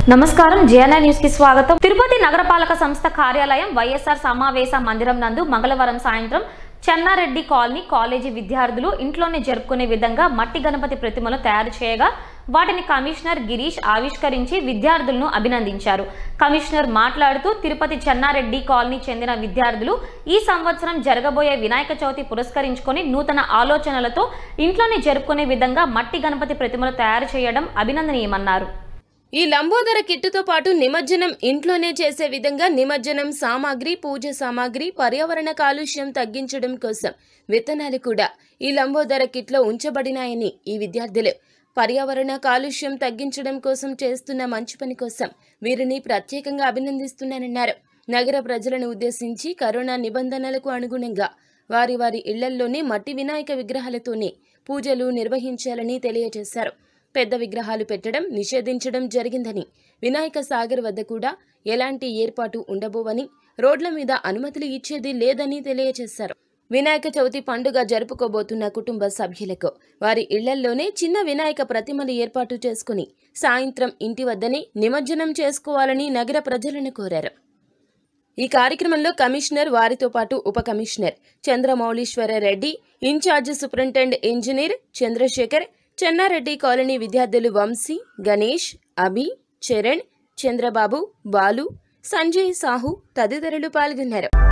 నమస్కారం JNI news కి స్వాగతం తిరుపతి నగరపాలక సంస్థ కార్యాలయం వైఎస్ఆర్ సమావేశ మందిరం నందు మంగళవారం సాయంత్రం చెన్నారెడ్డి కాలనీ కాలేజీ విద్యార్థులు ఇంట్లోనే జరుపుకునే విధంగా మట్టి గణపతి ప్రతిమలు తయారు చేయగా వాటిని కమిషనర్ గిరీష్ ఆవిష్కరించి విద్యార్థులను అభినందించారు కమిషనర్ మాట్లాడుతూ తిరుపతి చెన్నారెడ్డి కాలనీ చెందిన విద్యార్థులు ఈ సంవత్సరం జరగబోయే వినాయక చవితి పురస్కరించుకొని నూతన ఆలోచనలతో ఇంట్లోనే జరుపుకునే విధంగా మట్టి గణపతి ప్రతిమలు తయారు చేయడం అభినందనీయమన్నారు ఈ లంబోదర కిట్టుతో పాటు నిమజ్జనం ఇంట్లోనే చేసే విధంగా నిమజ్జనం సామాగ్రి పూజ సామాగ్రి పర్యావరణ కాలుష్యం తగ్గించడం కోసం విత్తనాలు కూడా ఈ లంబోదర కిట్లో ఉంచబడినాయని ఈ విద్యార్థులు పర్యావరణ కాలుష్యం తగ్గించడం కోసం చేస్తున్న మంచి పని కోసం వీరిని ప్రత్యేకంగా అభినందిస్తున్నానన్నారు నగర ప్రజలను ఉద్దేశించి కరోనా నిబంధనలకు అనుగుణంగా వారి వారి ఇళ్లల్లోనే మట్టి వినాయక విగ్రహాలతోనే పూజలు నిర్వహించాలని తెలియజేశారు పెద్ద విగ్రహాలు పెట్టడం నిషేధించడం జరిగిందని వినాయక సాగర్ వద్ద కూడా ఎలాంటి ఏర్పాటు ఉండబోవని రోడ్ల మీద అనుమతులు ఇచ్చేది లేదని తెలియజేశారు వినాయక చవితి పండుగ జరుపుకోబోతున్న కుటుంబ సభ్యులకు వారి ఇళ్లల్లోనే చిన్న వినాయక ప్రతిమలు ఏర్పాటు చేసుకుని సాయంత్రం ఇంటి వద్దనే నిమజ్జనం చేసుకోవాలని నగర ప్రజలను కోరారు ఈ కార్యక్రమంలో కమిషనర్ వారితో పాటు ఉప commissioner Chandramouleeswara Reddy in charge superintendent engineer Chandrasekhar Chennareddy colony విద్యార్థులు వంశీ గణేష్ అభి చరణ్ చంద్రబాబు బాలు సంజయ్ సాహు తదితరులు పాల్గొన్నారు